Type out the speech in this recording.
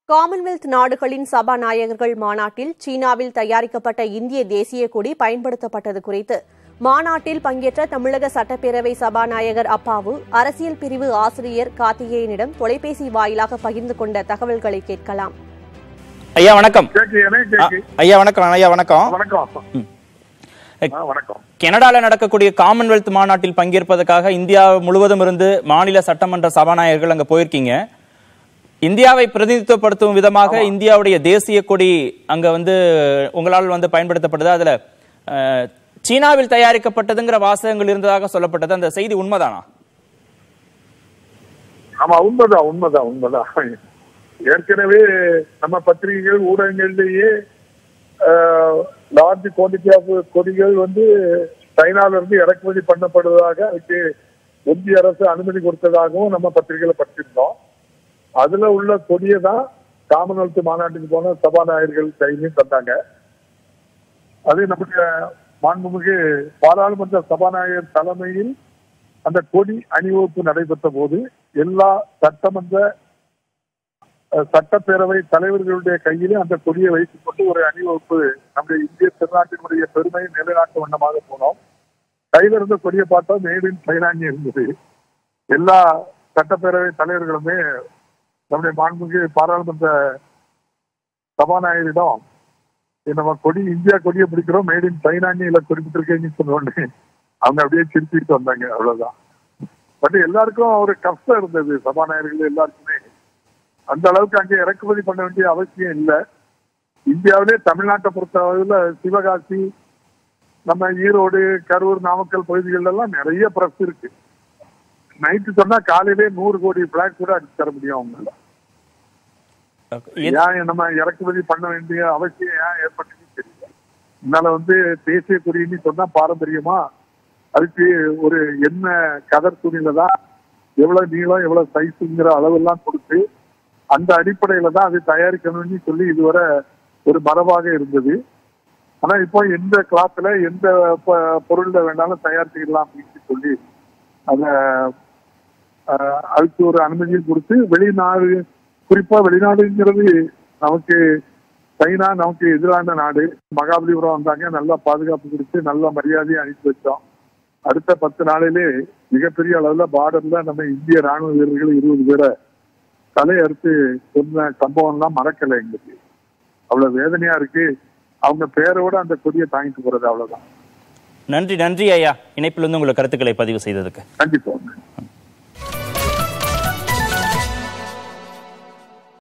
Commonwealth நாடுகளின் சபாநாயகர்கள் மாநாட்டில் சீனாவில் தயாரிக்கப்பட்ட இந்திய தேசிய கொடி பயன்படுத்தப்பட்டது குறித்து மாநாட்டில் பங்கேற்ற தமிழக சட்டப்பேரவை சபாநாயகர் அப்பாவு அரசியல் பிரிவு ஆசிரியர் கார்த்திகேயனிடம் தொலைபேசி வாயிலாக பகிர்ந்து கொண்ட தகவல்களை கேட்கலாம் ஐயா வணக்கம் கேக்கு கேக்கு ஐயா வணக்கம் ஐயா வணக்கம் வணக்கம் ஆ, வணக்கம் கனடால நடக்கக்கூடிய காமன்வெல்த் மாநாட்டில் பங்கேற்பதற்காக இந்தியா முழுவதும் இருந்து மாநில சட்டமன்ற சபாநாயகர்கள் அங்க போயிருக்கீங்க இந்தியாவை பிரதிநிதித்துவப்படுத்தும் விதமாக இந்தியாவுடைய தேசிய கொடி அங்க வந்து உங்களால் வந்து பயன்படுத்தப்படுது அதுல அஹ், சீனாவில் தயாரிக்கப்பட்டதுங்கிற வாசகங்கள் இருந்ததாக சொல்லப்பட்டது அந்த செய்தி உண்மைதானா ஆமா உண்மைதான் உண்மைதான் உண்மைதான் ஏற்கனவே நம்ம பத்திரிகைகள் ஊடகங்கள்லயே லார்ஜ் குவான்டிட்டி ஆஃப் கொடிகள் வந்து சைனால இருந்து இறக்குமதி பண்ணப்படுவதாக அதுக்கு ஒன்றிய அரசு அனுமதி கொடுத்ததாகவும் நம்ம பத்திரிகையில படிச்சிருந்தோம் அதுல உள்ள கொடியை தான் காமன்வெல்த் மாநாட்டுக்கு போன சபாநாயகர்கள் கையிலையும் தந்தாங்க அது நம்முடைய மாண்புமிகு பாராளுமன்ற சபாநாயகர் தலைமையில் அந்த கொடி அணிவகுப்பு நடைபெற்ற போது எல்லா சட்டமன்ற அஹ், சட்டப்பேரவை தலைவர்களுடைய கையிலே அந்த கொடியை வைத்துக் கொண்டு ஒரு அணிவகுப்பு நம்முடைய இந்திய திருநாட்டினுடைய பெருமையை நிலைநாட்டு வண்ணமாக போனோம் கையில இருந்த கொடியை பார்த்தா மேடின் சைனாங்கி இருந்தது எல்லா சட்டப்பேரவை தலைவர்களுமே நம்முடைய மாண்புமிகு பாராளுமன்ற சபாநாயகரிடம் நம்ம கொடி இந்தியா கொடியை பிடிக்கிறோம் மேட் இன் சைனான்னு குறிப்பிட்டிருக்கேன்னு சொன்னோடனே அவங்க அப்படியே சிரிச்சுட்டு வந்தாங்க அவ்வளவுதான் பட் எல்லாருக்கும் ஒரு கஷ்டம் இருந்தது சபாநாயகர்கள் எல்லாருக்குமே அந்த அளவுக்கு அங்கே இறக்குமதி பண்ண வேண்டிய அவசியம் இல்லை இந்தியாவிலே தமிழ்நாட்டை பொறுத்தளவுல சிவகாசி நம்ம ஈரோடு கரூர் நாமக்கல் பகுதிகள் எல்லாம் நிறைய பிரஸ் இருக்கு நைட்டு சொன்னா காலையிலே நூறு கோடி பிளாக் கூட அடிச்சு தர முடியும் அவங்களால எது- ஏன் நம்ம இறக்குமதி பண்ண வேண்டிய அவசியம் ஏன் ஏற்பட்டுன்னு தெரியல இதனால வந்து தேசிய கொடின்னு சொன்னா பாரம்பரியமா அதுக்கு ஒரு என்ன கதர் துணியில தான் எவ்வளவு நீளம் எவ்வளவு சைஸுங்கிற அளவெல்லாம் கொடுத்து அந்த அடிப்படையில தான் அது தயாரிக்கணும்னு சொல்லி இதுவரை ஒரு மரபாக இருந்தது ஆனா இப்போ எந்த கிளாத்ல எந்த ப- பொருள்ல வேணாலும் தயாரிச்சுக்கலாம் அப்படின்னு சொல்லி அத ஆஹ், அதுக்கு ஒரு அனுமதியும் கொடுத்து வெளிநாடு குறிப்பா வெளிநாடுங்கிறது நமக்கு சைனா நமக்கு எதிரான நாடு மகாபலிபுரம் வந்தாங்க நல்லா பாதுகாப்பு கொடுத்து நல்ல மரியாதையை அனுப்பி வச்சோம் அடுத்த பத்து நாளிலே மிகப்பெரிய அளவுல பார்டர்ல நம்ம இந்திய ராணுவ வீரர்கள் இருபது பேரை தலை அறுத்து சொன்ன சம்பவம்லாம் மறக்கலை எங்களுக்கு அவ்வளவு வேதனையா இருக்கு அவங்க பேரோட அந்த கொடியை தாங்கிட்டு போறது அவ்வளவுதான் நன்றி நன்றி ஐயா இணைப்பிலிருந்து உங்கள் கருத்துக்களை பதிவு செய்ததுக்கு கண்டிப்பா